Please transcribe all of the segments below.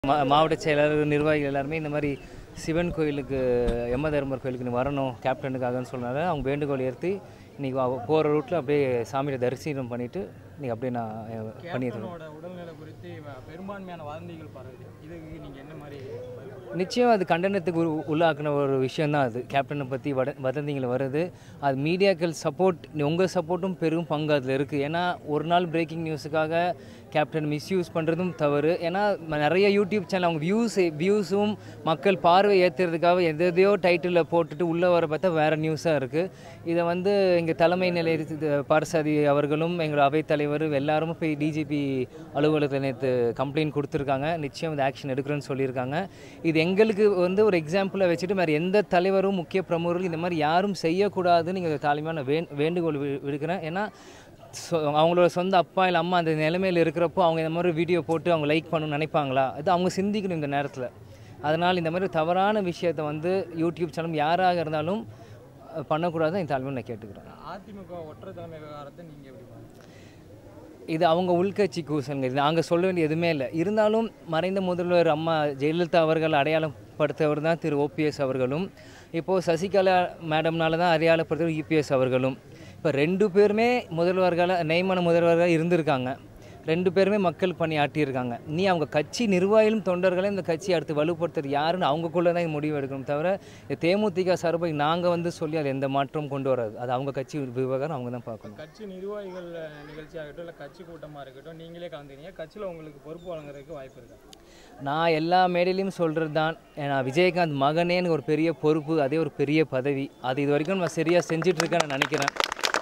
மா மாவட்ட செயலாளர் நிர்வாகிகள் எல்லாருமே இந்த மாதிரி சிவன் கோயிலுக்கு எம்ம தர்மர் கோயிலுக்கு நீ வரணும் கேப்டனுக்காகன்னு சொன்னால அவங்க வேண்டுகோள் ஏற்றி இன்றைக்கி போகிற ரூட்டில் அப்படியே சாமியை தரிசனம் பண்ணிவிட்டு இன்றைக்கி அப்படியே நான் அஹ், பண்ணிடுறேன் கேப்டனோட உடல்நிலை குறித்து வ- பெரும்பான்மையான வதந்திகள் பரவுது இதுக்கு நீங்க என்ன மாதிரி பதில் நிச்சயம் அது கண்டனத்துக்கு உரு- உள்ளாக்குன ஒரு விஷயந்தான் அது கேப்டனை பற்றி வட வதந்திகள் வருது அது மீடியாக்கள் சப்போர்ட் உங்கள் சப்போர்ட்டும் பெரும் பங்கு அதில் இருக்குது ஏன்னா ஒரு நாள் பிரேக்கிங் நியூஸுக்காக கேப்டன் மிஸ்யூஸ் பண்ணுறதும் தவறு ஏன்னா ம- நிறைய யூடியூப் சேனல் அவங்க வியூஸ் வியூஸும் மக்கள் பார்வை ஏற்றுறதுக்காக எது எதையோ டைட்டிலில் போட்டுட்டு உள்ளே வர பார்த்தா வேறு நியூஸாக இருக்குது இதை வந்து எங்கள் தலைமை நிலைய பார்சாதி அவர்களும் எங்கள் அவைத்தலைவர் எல்லாரும் போய் டிஜிபி அலுவலகத்தில் நேற்று கம்ப்ளைண்ட் கொடுத்துருக்காங்க நிச்சயம் இந்த ஆக்ஷன் எடுக்கிறேன்னு சொல்லியிருக்காங்க இது எங்களுக்கு வந்து ஒரு எக்ஸாம்பிளை வச்சுட்டு வேறு எந்த தலைவரும் முக்கிய பிரமுகர்கள் இந்த மாதிரி யாரும் செய்யக்கூடாதுன்னு நீங்கள் தாழ்மையான வே வேண்டுகோள் வி- விடுக்கிறேன் ஏன்னா சொ அவங்களோட சொந்த அப்பா இல்லை அம்மா அந்த நிலைமையில் இருக்கிறப்போ அவங்க இந்த மாதிரி வீடியோ போட்டு அவங்க லைக் பண்ணணும்னு நினைப்பாங்களா இது அவங்க சிந்திக்கணும் இந்த நேரத்தில் அதனால் இந்த மாதிரி தவறான விஷயத்தை வந்து யூடியூப் சேனல் யாராக இருந்தாலும் அஹ், பண்ணக்கூடாதுன்னு என் தாழ்மையை நான் கேட்டுக்கிறேன் அதிமுக ஒற்றை தலைமை விவகாரத்தை நீங்க எப்படி பாக்குறீங்க இது அவங்க உள்கட்சி கூசலுங்க இது நாங்கள் சொல்ல வேண்டிய எதுவுமே இல்லை இருந்தாலும் மறைந்த முதல்வர் அம்மா ஜெயலலிதா அவர்கள் அடையாளப்படுத்தவர் தான் திரு ஓபிஎஸ் அவர்களும் இப்போது சசிகலா மேடம்னால தான் அடையாளப்படுத்தவர் இபிஎஸ் அவர்களும் இப்போ ரெண்டு பேருமே முதல்வர்களாக நியமன முதல்வர்களாக இருந்திருக்காங்க ரெண்டு பேருமே மக்கள் பணி ஆட்டியிருக்காங்க நீ அவங்க கட்சி நிர்வாகிகளும் தொண்டர்களும் இந்த கட்சியை அடுத்து வலுப்படுத்துறது யாருன்னு அவங்கக்குள்ளே தான் முடிவு எடுக்கணும் தவிர இந்த தேமுதிக சார்பாக நாங்கள் வந்து சொல்லி அது எந்த மாற்றமும் கொண்டு வராது அது அவங்க கட்சி விவகாரம் அவங்க தான் பார்க்கணும் கட்சி நிர்வாகிகள் அஹ், நிகழ்ச்சியாகட்டும் இல்லை கட்சி கூட்டமாக இருக்கட்டும் நீங்களே கலந்துறீங்க கட்சியில் உங்களுக்கு பொறுப்பு வழங்குறதுக்கு வாய்ப்பு இருக்கா நான் எல்லா மேடையிலையும் சொல்கிறது தான் நான் விஜயகாந்த் மகனேன்னு ஒரு பெரிய பொறுப்பு அதே ஒரு பெரிய பதவி அது இது வரைக்கும் நான் சரியாக செஞ்சிட்ருக்கேன்னு நான் நினைக்கிறேன்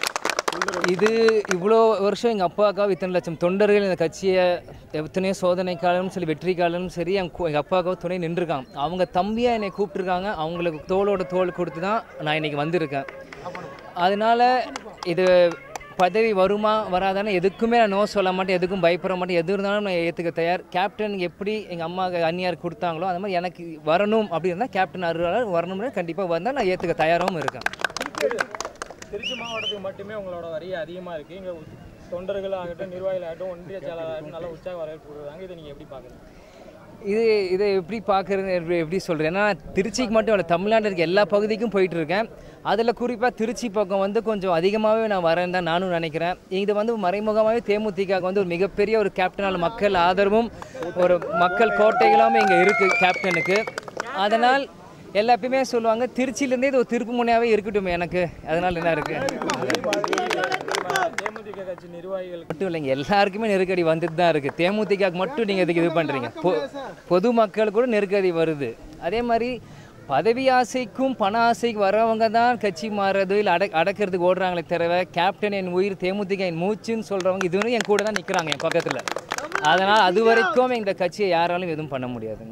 இது இவ்வளோ வருஷம் எங்கள் அப்பாவுக்காக இத்தனை லட்சம் தொண்டர்கள் இந்த கட்சியை எத்தனையோ சோதனை காலமும் சரி வெற்றி காலமும் சரி எங்கள் எங்கள் அப்பாவுக்காக துணை நின்றுருக்காங்க அவங்க தம்பியாக என்னை கூப்பிட்ருக்காங்க அவங்களுக்கு தோளோட தோள் கொடுத்து தான் நான் இன்றைக்கி வந்திருக்கேன் அதனால் இது பதவி வருமா வராதான்னு எதுக்குமே நான் நோ சொல்ல மாட்டேன் எதுக்கும் பயப்பட மாட்டேன் எது இருந்தாலும் நான் ஏற்றுக்க தயார் கேப்டன் எப்படி எங்கள் அம்மா அந்நியார் கொடுத்தாங்களோ அது மாதிரி எனக்கு வரணும் அப்படி இருந்தால் கேப்டன் அருளாளர் வரணும்னு கண்டிப்பாக வந்தால் நான் ஏற்றுக்க தயாராகவும் இருக்கேன் திருச்சி மாவட்டத்துக்கு மட்டுமே உங்களோட வரி அதிகமாக இருக்குது இங்கே தொண்டர்கள் ஆகட்டும் நிர்வாகிகள் ஆகட்டும் ஒன்றிய செயலாளர் ஆகட்டும் நல்ல உற்சாக வரவேற்பு கொடுக்குறாங்க இதை நீங்கள் எப்படி பார்க்குறீங்க இது இதை எப்படி பார்க்குறது எப்படி எப்படி சொல்கிறேன் ஏன்னா திருச்சிக்கு மட்டும் இல்லை தமிழ்நாட்டில் இருக்க எல்லா பகுதிக்கும் போயிட்டு இருக்கேன் அதில் குறிப்பாக திருச்சி பக்கம் வந்து கொஞ்சம் அதிகமாகவே நான் வரேன் தான் நானும் நினைக்கிறேன் இது வந்து மறைமுகமாகவே தேமுதிக வந்து ஒரு மிகப்பெரிய ஒரு கேப்டனால் மக்கள் ஆதரவும் ஒரு மக்கள் கோட்டைகளாகவும் இங்கே இருக்குது கேப்டனுக்கு அதனால் எல்லாத்தையுமே சொல்லுவாங்க திருச்சியிலேருந்தே இது ஒரு திருப்பு முனையாகவே இருக்கட்டும் எனக்கு அதனால் என்ன இருக்குது தேமுதிக கட்சி நிர்வாகிகள் மட்டும் இல்லைங்க எல்லாருக்குமே நெருக்கடி வந்துட்டு தான் இருக்குது தேமுதிகக்கு மட்டும் நீங்கள் இதுக்கு இது பண்ணுறீங்க பொ பொதுமக்கள் கூட நெருக்கடி வருது அதே மாதிரி பதவி ஆசைக்கும் பண ஆசைக்கு வரவங்க தான் கட்சி மாறுறது இல்லை அட அடக்கிறதுக்கு ஓடுறாங்களே தவிர கேப்டன் என் உயிர் தேமுதிக என் மூச்சுன்னு சொல்கிறவங்க இதுவரை என் கூட தான் நிற்கிறாங்க என் பக்கத்தில் அதனால் அது வரைக்கும் இந்த கட்சியை யாராலும் எதுவும் பண்ண முடியாதுங்க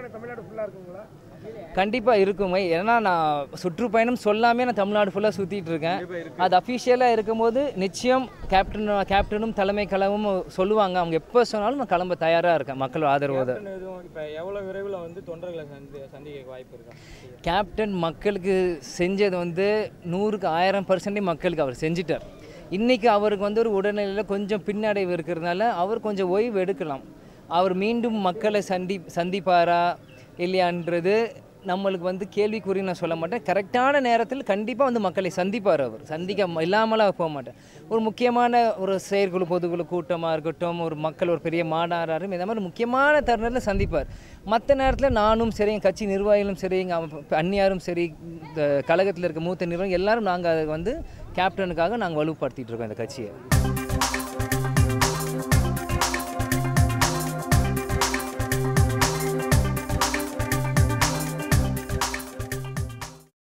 கண்டிப்பாக இருக்குங்க ஏன்னா நான் சுற்றுப்பயணம் சொல்லாமே நான் தமிழ்நாடு ஃபுல்லாக சுற்றிட்டு இருக்கேன் அது அஃபிஷியலாக இருக்கும்போது நிச்சயம் கேப்டன் கேப்டனும் தலைமை கழகமும் சொல்லுவாங்க அவங்க எப்போ சொன்னாலும் நான் கிளம்ப தயாராக இருக்கேன் மக்கள் ஆதரவோட கேப்டன் எதுவும் இப்போ எவ்வளோ விரைவில் வந்து தொண்டர்களை சந்தி சந்திக்க வாய்ப்பு இருக்கா கேப்டன் மக்களுக்கு செஞ்சது வந்து நூறுக்கு ஆயிரம் பர்சன்டே மக்களுக்கு அவர் செஞ்சிட்டார் இன்றைக்கி அவருக்கு வந்து ஒரு உடல்நிலையில் கொஞ்சம் பின்னடைவு இருக்கிறதுனால அவர் கொஞ்சம் ஓய்வு எடுக்கலாம் அவர் மீண்டும் மக்களை சந்தி சந்திப்பாரா இல்லையான்றது நம்மளுக்கு வந்து கேள்விக்குறி நான் சொல்ல மாட்டேன் கரெக்டான நேரத்தில் கண்டிப்பாக வந்து மக்களை சந்திப்பார் அவர் சந்திக்க ம- இல்லாமலாம் போக மாட்டேன் ஒரு முக்கியமான ஒரு செயற்குழு பொதுக்குழு கூட்டமாக இருக்கட்டும் ஒரு மக்கள் ஒரு பெரிய மாநாடாரும் இந்த மாதிரி முக்கியமான தருணத்தில் சந்திப்பார் மற்ற நேரத்தில் நானும் சரி என் கட்சி நிர்வாகிகளும் சரி எங்கள் அந்நியாரும் சரி இந்த கழகத்தில் இருக்க மூத்த நிர்வாகிகள் எல்லாரும் நாங்கள் அதை வந்து கேப்டனுக்காக நாங்கள் வலுப்படுத்திட்டு இருக்கோம் இந்த கட்சியை